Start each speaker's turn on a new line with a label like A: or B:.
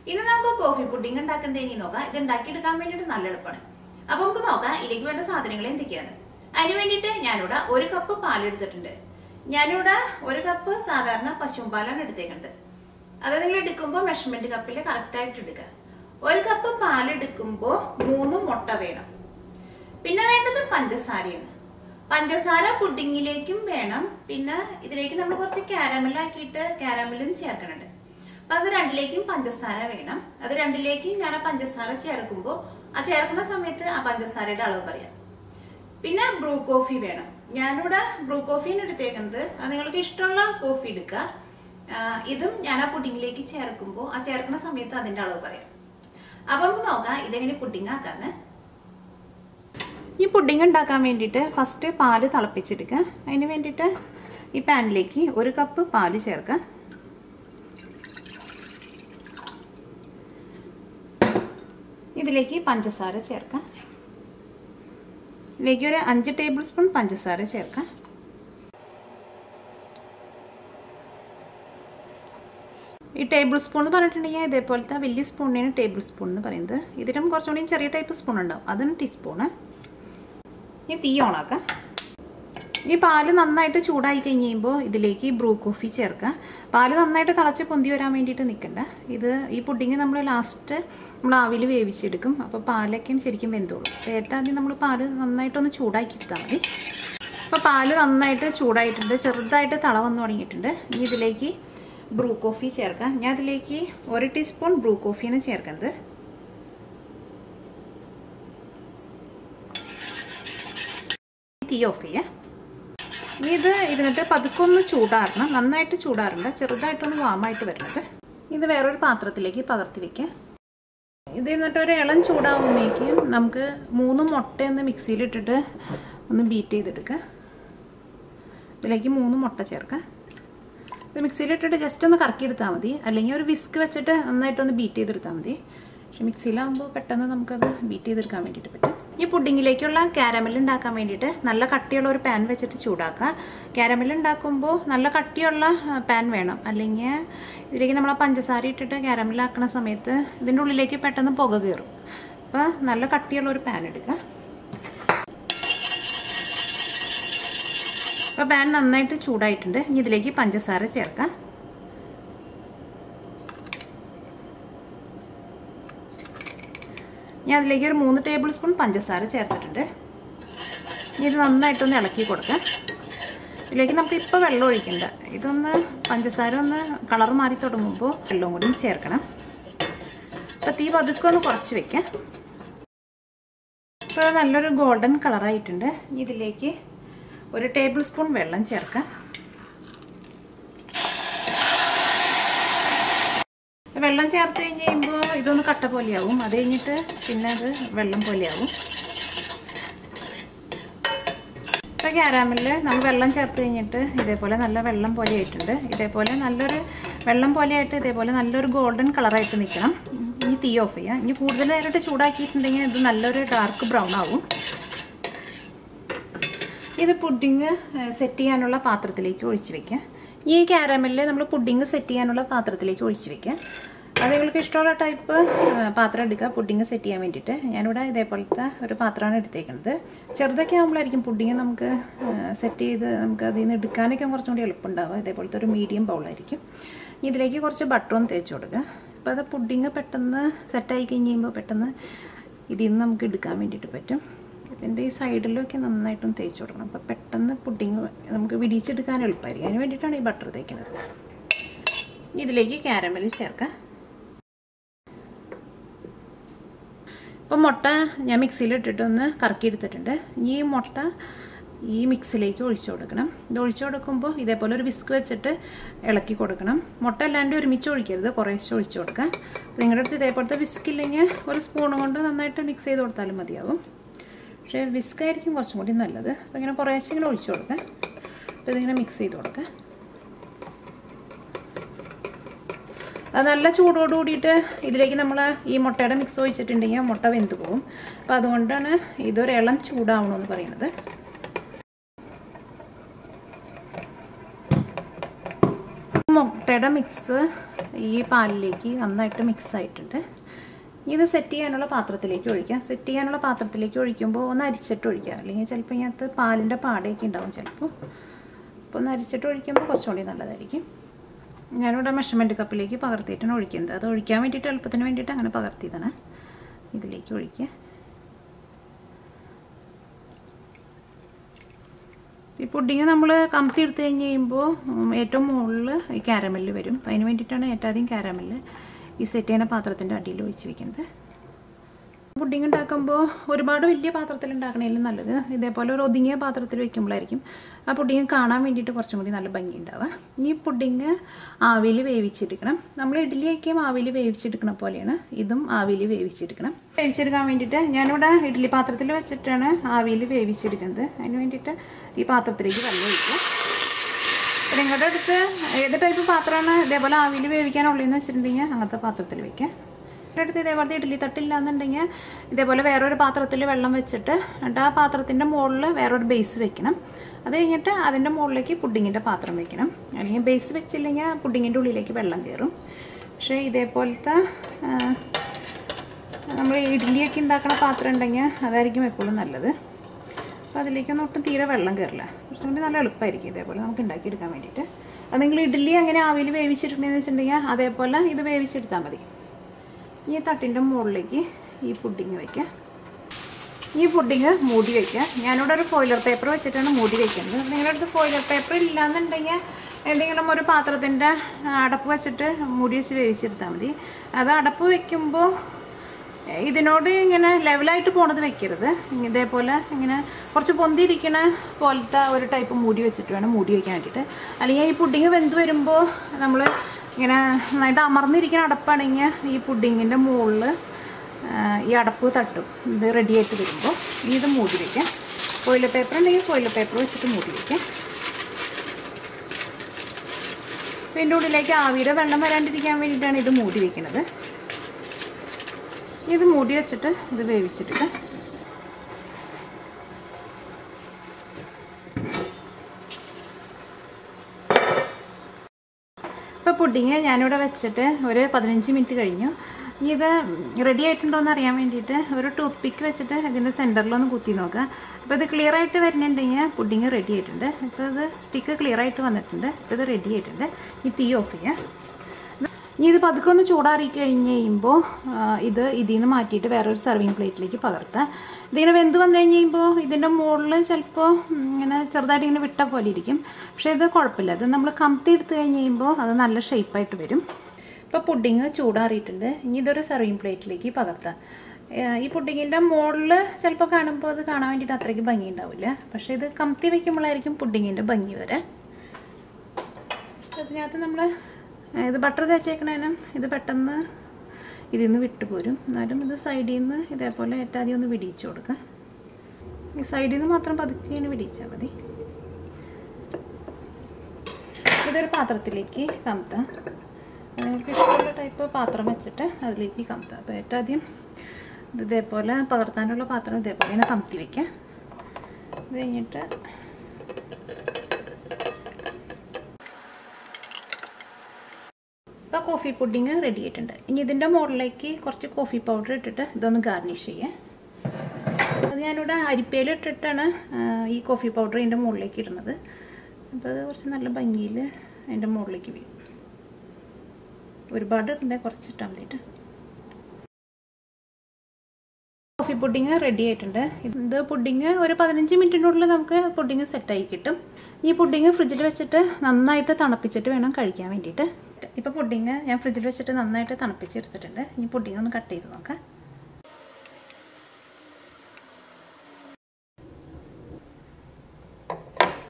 A: ഇന്ന് നമുക്ക് coffee pudding ഉണ്ടാക്കുന്നത് ഇനി നോക്കാം ഇത് ഉണ്ടാക്കിയെടുക്കാൻ വേണ്ടിയിട്ട് നല്ല എളുപ്പമാണ് അപ്പൊ നമുക്ക് നോക്കാം ഇതിലേക്ക് വേണ്ട സാധനങ്ങൾ എന്തൊക്കെയാണ് അതിന് വേണ്ടിയിട്ട് ഞാനിവിടെ ഒരു കപ്പ് പാൽ എടുത്തിട്ടുണ്ട് ഞാനിവിടെ ഒരു കപ്പ് സാധാരണ പശുമ്പാലാണ് എടുത്തേക്കുന്നത് അത് നിങ്ങൾ എടുക്കുമ്പോൾ മെഷർമെന്റ് കപ്പിൽ കറക്റ്റ് ആയിട്ട് എടുക്കുക ഒരു കപ്പ് പാൽ എടുക്കുമ്പോൾ മൂന്ന് മുട്ട വേണം പിന്നെ വേണ്ടത് പഞ്ചസാരയാണ് പഞ്ചസാര പുഡിങ്ങിലേക്കും വേണം പിന്നെ ഇതിലേക്ക് നമ്മൾ കുറച്ച് കാരമൽ ആക്കിയിട്ട് കാരമലും ചേർക്കുന്നുണ്ട് അപ്പൊ അത് രണ്ടിലേക്കും പഞ്ചസാര വേണം അത് രണ്ടിലേക്കും ഞാൻ ആ പഞ്ചസാര ചേർക്കുമ്പോൾ ആ ചേർക്കുന്ന സമയത്ത് ആ പഞ്ചസാരയുടെ അളവ് പറയാം പിന്നെ ബ്രൂ കോഫി വേണം ഞാനിവിടെ ബ്രൂ കോഫിയാണ് എടുത്തേക്കുന്നത് അത് നിങ്ങൾക്ക് ഇഷ്ടമുള്ള കോഫി എടുക്കുക ആ, ഇതും ഞാൻ ആ പുഡിങ്ങിലേക്ക് ചേർക്കുമ്പോൾ ആ ചേർക്കുന്ന സമയത്ത് അതിന്റെ അളവ് പറയാം അപ്പൊ നമുക്ക് നോക്കാം ഇതെങ്ങനെ പുഡിങ് ആക്കാന്ന് ഈ പുഡിംഗ് ഉണ്ടാക്കാൻ വേണ്ടിയിട്ട് ഫസ്റ്റ് പാല് തിളപ്പിച്ചെടുക്കുക അതിന് വേണ്ടിയിട്ട് ഈ പാനിലേക്ക് ഒരു കപ്പ് പാല് ചേർക്കുക ഇതിലേക്ക് പഞ്ചസാര ചേർക്കാം ഇതിലേക്ക് ഒരു അഞ്ച് ടേബിൾ സ്പൂൺ പഞ്ചസാര ചേർക്കാം ഈ ടേബിൾ സ്പൂൺ എന്ന് പറഞ്ഞിട്ടുണ്ടെങ്കിൽ ഇതേപോലത്തെ വലിയ സ്പൂണിനാണ് ടേബിൾ സ്പൂൺ എന്ന് പറയുന്നത് ഇതിലും കുറച്ചുകൂടി ചെറിയ ടൈപ്പ് സ്പൂൺ ഉണ്ടാവും അതും ടീസ്പൂണ് ഈ തീ ഓണാക്കാം ഈ പാല് നന്നായിട്ട് ചൂടായി കഴിഞ്ഞ് കഴിയുമ്പോൾ ഇതിലേക്ക് ബ്രൂ കോഫി ചേർക്കുക പാല് നന്നായിട്ട് തിളച്ച് പൊന്തി വരാൻ വേണ്ടിയിട്ട് നിൽക്കണ്ട ഇത് ഈ പുഡിങ് നമ്മൾ ലാസ്റ്റ് നമ്മൾ ആവിൽ വേവിച്ചെടുക്കും അപ്പോൾ പാലൊക്കെയും ശരിക്കും വെന്തോളും ഏറ്റവും ആദ്യം നമ്മൾ പാല് നന്നായിട്ടൊന്ന് ചൂടാക്കി എടുത്താൽ മതി അപ്പോൾ പാല് നന്നായിട്ട് ചൂടായിട്ടുണ്ട് ചെറുതായിട്ട് തള വന്നു തുടങ്ങിയിട്ടുണ്ട് ഇനി ഇതിലേക്ക് ബ്രൂ കോഫി ചേർക്കാം ഞാൻ ഇതിലേക്ക് ഒരു ടീസ്പൂൺ ബ്രൂ കോഫിയാണ് ചേർക്കുന്നത് തീ ഓഫ് ചെയ്യാം ഇനി ഇത് ഇരുന്നിട്ട് പതുക്കെ ഒന്ന് ചൂടാറണം നന്നായിട്ട് ചൂടാറണ്ട ചെറുതായിട്ടൊന്ന് വാമായിട്ട് വരുന്നത് ഇത് വേറൊരു പാത്രത്തിലേക്ക് പകർത്തി വെക്കാം ഇത് ഇരുന്നിട്ട് ഒരു ഇളം ചൂടാവുമ്പോഴേക്കും നമുക്ക് മൂന്ന് മുട്ട ഒന്ന് മിക്സിയിലിട്ടിട്ട് ഒന്ന് ബീറ്റ് ചെയ്തെടുക്കുക ഇതിലേക്ക് മൂന്ന് മുട്ട ചേർക്കാം ഇത് മിക്സിയിലിട്ടിട്ട് ജസ്റ്റ് ഒന്ന് കറക്കിയെടുത്താൽ മതി അല്ലെങ്കിൽ ഒരു വിസ്ക് വെച്ചിട്ട് നന്നായിട്ടൊന്ന് ബീറ്റ് ചെയ്തെടുത്താൽ മതി പക്ഷെ മിക്സിയിലാകുമ്പോൾ പെട്ടെന്ന് നമുക്കത് ബീറ്റ് ചെയ്തെടുക്കാൻ വേണ്ടിയിട്ട് പറ്റും ഈ പുഡിങ്ങിലേക്കുള്ള കാരമൽ ഉണ്ടാക്കാൻ വേണ്ടിയിട്ട് നല്ല കട്ടിയുള്ള ഒരു പാൻ വെച്ചിട്ട് ചൂടാക്കുക കാരമൽ ഉണ്ടാക്കുമ്പോൾ നല്ല കട്ടിയുള്ള പാൻ വേണം അല്ലെങ്കിൽ ഇതിലേക്ക് നമ്മൾ ആ പഞ്ചസാര ഇട്ടിട്ട് കാരമലാക്കണ സമയത്ത് ഇതിൻ്റെ ഉള്ളിലേക്ക് പെട്ടെന്ന് പുക കയറും അപ്പോൾ നല്ല കട്ടിയുള്ള ഒരു പാൻ എടുക്കുക അപ്പോൾ പാൻ നന്നായിട്ട് ചൂടായിട്ടുണ്ട് ഇനി ഇതിലേക്ക് പഞ്ചസാര ചേർക്കാം ഞാൻ അതിലേക്ക് ഒരു മൂന്ന് ടേബിൾ സ്പൂൺ പഞ്ചസാര ചേർത്തിട്ടുണ്ട് ഇനി ഇത് നന്നായിട്ടൊന്ന് ഇളക്കി കൊടുക്കാം ഇതിലേക്ക് നമുക്ക് ഇപ്പോൾ വെള്ളം ഒഴിക്കണ്ട ഇതൊന്ന് പഞ്ചസാര ഒന്ന് കളർ മാറി തുടങ്ങുമ്പോൾ വെള്ളവും കൂടി ചേർക്കണം അപ്പോൾ തീ പതുക്കെ ഒന്ന് കുറച്ച് വെക്കാം ഇപ്പോൾ നല്ലൊരു ഗോൾഡൻ കളറായിട്ടുണ്ട് ഇനി ഇതിലേക്ക് ഒരു ടേബിൾ സ്പൂൺ വെള്ളം ചേർക്കാം വെള്ളം ചേർത്ത് കഴിഞ്ഞ് കഴിയുമ്പോൾ ഇതൊന്ന് കട്ട പോലെയാവും അത് കഴിഞ്ഞിട്ട് പിന്നെ അത് വെള്ളം പോലെയാവും ഇപ്പോൾ ക്യാരാമലിൽ നമ്മൾ വെള്ളം ചേർത്ത് കഴിഞ്ഞിട്ട് ഇതേപോലെ നല്ല വെള്ളം പോലെ ആയിട്ടുണ്ട് ഇതേപോലെ നല്ലൊരു വെള്ളം പോലെ ആയിട്ട് ഇതേപോലെ നല്ലൊരു ഗോൾഡൻ കളറായിട്ട് നിൽക്കണം ഇനി തീ ഓഫ് ചെയ്യാം ഇനി കൂടുതൽ നേരിട്ട് ചൂടാക്കിയിട്ടുണ്ടെങ്കിൽ ഇത് നല്ലൊരു ഡാർക്ക് ബ്രൗൺ ആവും ഇത് പുഡിങ് സെറ്റ് ചെയ്യാനുള്ള പാത്രത്തിലേക്ക് ഒഴിച്ച് വെക്കുക ഈ ക്യാരമലിൽ നമ്മൾ പുഡിങ് സെറ്റ് ചെയ്യാനുള്ള പാത്രത്തിലേക്ക് ഒഴിച്ച് വെക്കുക അത് നിങ്ങൾക്ക് ഇഷ്ടമുള്ള ടൈപ്പ് പാത്രം എടുക്കുക പുഡിങ് സെറ്റ് ചെയ്യാൻ വേണ്ടിയിട്ട് ഞാനിവിടെ ഇതേപോലത്തെ ഒരു പാത്രമാണ് എടുത്തേക്കുന്നത് ചെറുതൊക്കെ ആകുമ്പോഴായിരിക്കും പുഡിങ് നമുക്ക് സെറ്റ് ചെയ്ത് നമുക്ക് അതിൽ നിന്ന് എടുക്കാനൊക്കെ കുറച്ചും കൂടി എളുപ്പമുണ്ടാവുക ഇതേപോലത്തെ ഒരു മീഡിയം ബൗളായിരിക്കും ഇതിലേക്ക് കുറച്ച് ബട്ടറും തേച്ച് കൊടുക്കുക അപ്പോൾ അത് പുഡിങ് പെട്ടെന്ന് സെറ്റായി കഴിഞ്ഞ് കഴിയുമ്പോൾ പെട്ടെന്ന് ഇതിൽ നിന്ന് നമുക്ക് എടുക്കാൻ വേണ്ടിയിട്ട് പറ്റും ഇതിൻ്റെ ഈ സൈഡിലൊക്കെ നന്നായിട്ടൊന്ന് തേച്ച് കൊടുക്കണം അപ്പോൾ പെട്ടെന്ന് പുഡിങ് നമുക്ക് വിടിച്ചെടുക്കാൻ എളുപ്പമായിരിക്കും അതിന് വേണ്ടിയിട്ടാണ് ഈ ബട്ടർ തേക്കുന്നത് ഇതിലേക്ക് ക്യാരമൽ ചേർക്കാം ഇപ്പോൾ മുട്ട ഞാൻ മിക്സിയിൽ ഇട്ടിട്ടൊന്ന് കറക്കി എടുത്തിട്ടുണ്ട് ഈ മുട്ട ഈ മിക്സിലേക്ക് ഒഴിച്ചു കൊടുക്കണം ഇത് ഒഴിച്ചു കൊടുക്കുമ്പോൾ ഇതേപോലെ ഒരു വിസ്ക് വെച്ചിട്ട് ഇളക്കി കൊടുക്കണം മുട്ട അല്ലാണ്ട് ഒരുമിച്ച് ഒഴിക്കരുത് കുറേശ്ശെ ഒഴിച്ചു കൊടുക്കാം നിങ്ങളുടെ അടുത്ത് ഇതേപോലത്തെ വിസ്ക് ഇല്ലെങ്കിൽ ഒരു സ്പൂൺ കൊണ്ട് നന്നായിട്ട് മിക്സ് ചെയ്ത് കൊടുത്താലും മതിയാവും പക്ഷേ വിസ്ക് ആയിരിക്കും കുറച്ചും കൂടി നല്ലത് അപ്പോൾ ഇങ്ങനെ കുറേശ്ശെ ഇങ്ങനെ ഒഴിച്ചു കൊടുക്കാം അപ്പോൾ ഇതിങ്ങനെ മിക്സ് ചെയ്ത് കൊടുക്കാം അത് നല്ല ചൂടോട് കൂടിയിട്ട് ഇതിലേക്ക് നമ്മൾ ഈ മുട്ടയുടെ മിക്സ് ഒഴിച്ചിട്ടുണ്ടെങ്കിൽ മുട്ട വെന്ത് പോകും അപ്പം അതുകൊണ്ടാണ് ഇതൊരു ഇളം ചൂടാവണമെന്ന് പറയുന്നത് മുട്ടയുടെ മിക്സ് ഈ പാലിലേക്ക് നന്നായിട്ട് മിക്സ് ആയിട്ടുണ്ട് ഇത് സെറ്റ് ചെയ്യാനുള്ള പാത്രത്തിലേക്ക് ഒഴിക്കാം സെറ്റ് ചെയ്യാനുള്ള പാത്രത്തിലേക്ക് ഒഴിക്കുമ്പോൾ ഒന്ന് അരിച്ചിട്ട് ഒഴിക്കുക അല്ലെങ്കിൽ ചിലപ്പോൾ ഇതിനകത്ത് പാലിൻ്റെ പാടയൊക്കെ ഉണ്ടാവും ചിലപ്പോൾ അപ്പോൾ ഒന്ന് അരിച്ചിട്ട് ഒഴിക്കുമ്പോൾ കുറച്ചുകൂടി നല്ലതായിരിക്കും ഞാനിവിടെ മെഷർമെൻറ്റ് കപ്പിലേക്ക് പകർത്തിയിട്ടാണ് ഒഴിക്കുന്നത് അത് ഒഴിക്കാൻ വേണ്ടിയിട്ട് എളുപ്പത്തിന് വേണ്ടിയിട്ട് അങ്ങനെ പകർത്തിയതാണ് ഇതിലേക്ക് ഒഴിക്കുക ഈ പുഡിങ് നമ്മൾ കമത്തി എടുത്തു കഴിഞ്ഞ് കഴിയുമ്പോൾ ഏറ്റവും മുകളിൽ ഈ കാരമല് വരും അപ്പം അതിന് വേണ്ടിയിട്ടാണ് ഏറ്റവും ആദ്യം കാരമല് ഈ സെറ്റ് ചെയ്യുന്ന പാത്രത്തിൻ്റെ അടിയിൽ ഒഴിച്ച് വെക്കുന്നത് പുഡിങ് ഉണ്ടാക്കുമ്പോൾ ഒരുപാട് വലിയ പാത്രത്തിൽ ഉണ്ടാക്കണേലും നല്ലത് ഇതേപോലെ ഒരു ഒതുങ്ങിയ പാത്രത്തിൽ വെക്കുമ്പോഴായിരിക്കും ആ പുഡിങ് കാണാൻ വേണ്ടിയിട്ട് കുറച്ചും കൂടി നല്ല ഭംഗി ഉണ്ടാവുക ഈ പുഡിങ് ആവിയിൽ വേവിച്ചെടുക്കണം നമ്മൾ ഇഡ്ഡലിയൊക്കെ ആവിയിൽ വേവിച്ചെടുക്കണ പോലെയാണ് ഇതും ആവിയിൽ വേവിച്ചെടുക്കണം വേവിച്ചെടുക്കാൻ വേണ്ടിയിട്ട് ഞാനിവിടെ ഇഡ്ഡലി പാത്രത്തിൽ വെച്ചിട്ടാണ് ആവിയിൽ വേവിച്ചെടുക്കുന്നത് അതിന് വേണ്ടിയിട്ട് ഈ പാത്രത്തിലേക്ക് വെള്ളം ഒഴിക്കുക നിങ്ങളുടെ അടുത്ത് ഏത് ടൈപ്പ് പാത്രമാണ് ഇതേപോലെ ആവിയിൽ വേവിക്കാനുള്ളതെന്ന് വെച്ചിട്ടുണ്ടെങ്കിൽ അങ്ങനത്തെ പാത്രത്തിൽ വെക്കാം എൻ്റെ അടുത്ത് ഇതേപോലത്തെ ഇഡ്ഡലി തട്ടില്ല എന്നുണ്ടെങ്കിൽ ഇതേപോലെ വേറൊരു പാത്രത്തിൽ വെള്ളം വെച്ചിട്ട് എന്നിട്ട് ആ പാത്രത്തിൻ്റെ മുകളിൽ വേറൊരു ബേസ് വെക്കണം അത് കഴിഞ്ഞിട്ട് അതിൻ്റെ മുകളിലേക്ക് പുഡിങ്ങിൻ്റെ പാത്രം വെക്കണം അല്ലെങ്കിൽ ബേസ് വെച്ചില്ലെങ്കിൽ പുഡിങ്ങിൻ്റെ ഉള്ളിലേക്ക് വെള്ളം കയറും പക്ഷേ ഇതേപോലത്തെ നമ്മൾ ഇഡ്ഡലിയൊക്കെ ഉണ്ടാക്കുന്ന പാത്രം ഉണ്ടെങ്കിൽ അതായിരിക്കും എപ്പോഴും നല്ലത് അപ്പോൾ അതിലേക്കൊന്നും ഒട്ടും തീരെ വെള്ളം കയറില്ല കുറച്ചും കൂടി നല്ല എളുപ്പമായിരിക്കും ഇതേപോലെ നമുക്ക് ഉണ്ടാക്കിയെടുക്കാൻ വേണ്ടിയിട്ട് അത് നിങ്ങൾ ഇഡ്ഡലി അങ്ങനെ ആവിയിൽ വേവിച്ചിട്ടുണ്ടെന്ന് വെച്ചിട്ടുണ്ടെങ്കിൽ അതേപോലെ ഇത് വേവിച്ചെടുത്താൽ മതി ഈ തട്ടിൻ്റെ മുകളിലേക്ക് ഈ പുഡിങ് വയ്ക്കുക ഈ പുഡിങ് മൂടി വയ്ക്കുക ഞാനിവിടെ ഒരു ഫോയിലർ പേപ്പർ വെച്ചിട്ടാണ് മൂടി വയ്ക്കുന്നത് നിങ്ങളുടെ അടുത്ത് ഫോയിലർ പേപ്പർ ഇല്ലാന്നുണ്ടെങ്കിൽ എന്തെങ്കിലും ഒരു പാത്രത്തിൻ്റെ അടപ്പ് വെച്ചിട്ട് മൂടി വെച്ച് വേവിച്ചെടുത്താൽ മതി അത് അടപ്പ് വെക്കുമ്പോൾ ഇതിനോട് ഇങ്ങനെ ലെവലായിട്ട് പോണത് വെക്കരുത് ഇതേപോലെ ഇങ്ങനെ കുറച്ച് പൊന്തിയിരിക്കണ പോലത്തെ ഒരു ടൈപ്പ് മൂടി വെച്ചിട്ട് വേണം മൂടി വയ്ക്കാൻ വേണ്ടിയിട്ട് അല്ലെങ്കിൽ ഈ പുഡിങ് വെന്ത് വരുമ്പോൾ നമ്മൾ ഇങ്ങനെ നന്നായിട്ട് അമർന്നിരിക്കുന്ന അടപ്പാണെങ്കിൽ ഈ പുഡിങ്ങിൻ്റെ മുകളിൽ ഈ അടപ്പ് തട്ടും ഇത് റെഡി ആയിട്ട് വരുമ്പോൾ ഇനി ഇത് മൂടി വയ്ക്കാം ഫോയിൽ പേപ്പർ ഉണ്ടെങ്കിൽ ഫോയിൽ പേപ്പർ വെച്ചിട്ട് മൂടി വയ്ക്കാം ഇതിൻ്റെ ഉള്ളിലേക്ക് ആവിയുടെ വെള്ളം വരാണ്ടിരിക്കാൻ വേണ്ടിയിട്ടാണ് ഇത് മൂടി വയ്ക്കുന്നത് ഇത് മൂടി വെച്ചിട്ട് ഇത് വേവിച്ചിട്ട് ഇപ്പോൾ പുഡിങ് ഞാനിവിടെ വെച്ചിട്ട് ഒരു പതിനഞ്ച് മിനിറ്റ് കഴിഞ്ഞു ഇനി ഇത് റെഡി ആയിട്ടുണ്ടോ എന്ന് അറിയാൻ വേണ്ടിയിട്ട് ഒരു ടൂത്ത് പിക്ക് വെച്ചിട്ട് അതിൻ്റെ സെൻറ്ററിലൊന്ന് കുത്തി നോക്കുക അപ്പോൾ ഇത് ക്ലിയർ ആയിട്ട് വരുന്നുണ്ടെങ്കിൽ പുഡിങ് റെഡി ആയിട്ടുണ്ട് ഇപ്പോൾ ഇത് സ്റ്റിക്ക് ക്ലിയർ ആയിട്ട് വന്നിട്ടുണ്ട് ഇപ്പോൾ ഇത് റെഡി ആയിട്ടുണ്ട് ഈ തീ ഓഫ് ചെയ്യാം ഇനി ഇത് പതുക്കെ ഒന്ന് ചൂടാറി കഴിഞ്ഞ് കഴിയുമ്പോൾ ഇത് ഇതിൽ നിന്ന് മാറ്റിയിട്ട് വേറൊരു സർവിങ് പ്ലേറ്റിലേക്ക് പകർത്താം ഇതിങ്ങനെ വെന്ത് വന്നു കഴിഞ്ഞ് കഴിയുമ്പോൾ ഇതിൻ്റെ മുകളിൽ ചിലപ്പോൾ ഇങ്ങനെ ചെറുതായിട്ട് ഇങ്ങനെ വിട്ട പോലെ ഇരിക്കും പക്ഷേ ഇത് കുഴപ്പമില്ല ഇത് നമ്മൾ കമത്തി എടുത്ത് കഴിഞ്ഞ് കഴിയുമ്പോൾ അത് നല്ല ഷേപ്പായിട്ട് വരും ഇപ്പോൾ പുഡിങ് ചൂടാറിയിട്ടുണ്ട് ഇനി ഇതൊരു സർവിങ് പ്ലേറ്റിലേക്ക് പകർത്താം ഈ പുഡിങ്ങിൻ്റെ മുകളിൽ ചിലപ്പോൾ കാണുമ്പോൾ അത് കാണാൻ വേണ്ടിയിട്ട് അത്രയ്ക്ക് ഭംഗി ഉണ്ടാവില്ല പക്ഷേ ഇത് കമത്തി വയ്ക്കുമ്പോഴായിരിക്കും പുഡിങ്ങിൻ്റെ ഭംഗി വരെ അതിനകത്ത് നമ്മൾ ഇത് ബട്ടർ തേച്ചേക്കണേനും ഇത് പെട്ടെന്ന് ഇതിൽ നിന്ന് വിട്ടുപോരും എന്നാലും ഇത് സൈഡിൽ നിന്ന് ഇതേപോലെ ഏറ്റാദ്യം ഒന്ന് വിടിയിച്ചു കൊടുക്കുക ഈ സൈഡിൽ നിന്ന് മാത്രം പതുക്കെ ഇങ്ങനെ വിടിയിച്ചാൽ മതി ഇതൊരു പാത്രത്തിലേക്ക് കമത്താം നിങ്ങൾക്ക് ഇഷ്ടമുള്ള ടൈപ്പ് പാത്രം വെച്ചിട്ട് അതിലേക്ക് കമത്താം അപ്പോൾ ഏറ്റാദ്യം ഇത് ഇതേപോലെ പകർത്താനുള്ള പാത്രം ഇതേപോലെ ഇങ്ങനെ കമത്തി വയ്ക്കാം ഇത് കഴിഞ്ഞിട്ട് ഇപ്പോൾ കോഫി പുഡിങ് റെഡി ആയിട്ടുണ്ട് ഇനി ഇതിൻ്റെ മുകളിലേക്ക് കുറച്ച് കോഫി പൗഡർ ഇട്ടിട്ട് ഇതൊന്ന് ഗാർണിഷ് ചെയ്യാം അത് ഞാനിവിടെ അരിപ്പയിൽ ഇട്ടിട്ടാണ് ഈ കോഫി പൗഡർ ഇതിൻ്റെ മുകളിലേക്ക് ഇടുന്നത് അപ്പോൾ അത് കുറച്ച് നല്ല ഭംഗിയിൽ അതിൻ്റെ മുകളിലേക്ക് വീഴും ഒരുപാട് ഇടണ്ടേ കുറച്ച് ഇട്ടാൽ മതിയിട്ട് കോഫി പുഡിങ് റെഡി ആയിട്ടുണ്ട് ഇത് പുഡിങ് ഒരു പതിനഞ്ച് മിനിറ്റിനുള്ളിൽ നമുക്ക് പുഡിങ് സെറ്റായി കിട്ടും ഈ പുഡിങ് ഫ്രിഡ്ജിൽ വെച്ചിട്ട് നന്നായിട്ട് തണുപ്പിച്ചിട്ട് വേണം കഴിക്കാൻ വേണ്ടിയിട്ട് ഇപ്പോൾ പുഡിങ് ഞാൻ ഫ്രിഡ്ജിൽ വെച്ചിട്ട് നന്നായിട്ട് തണുപ്പിച്ചെടുത്തിട്ടുണ്ട് ഇനി പുഡിങ് ഒന്ന് കട്ട് ചെയ്ത് നോക്കാം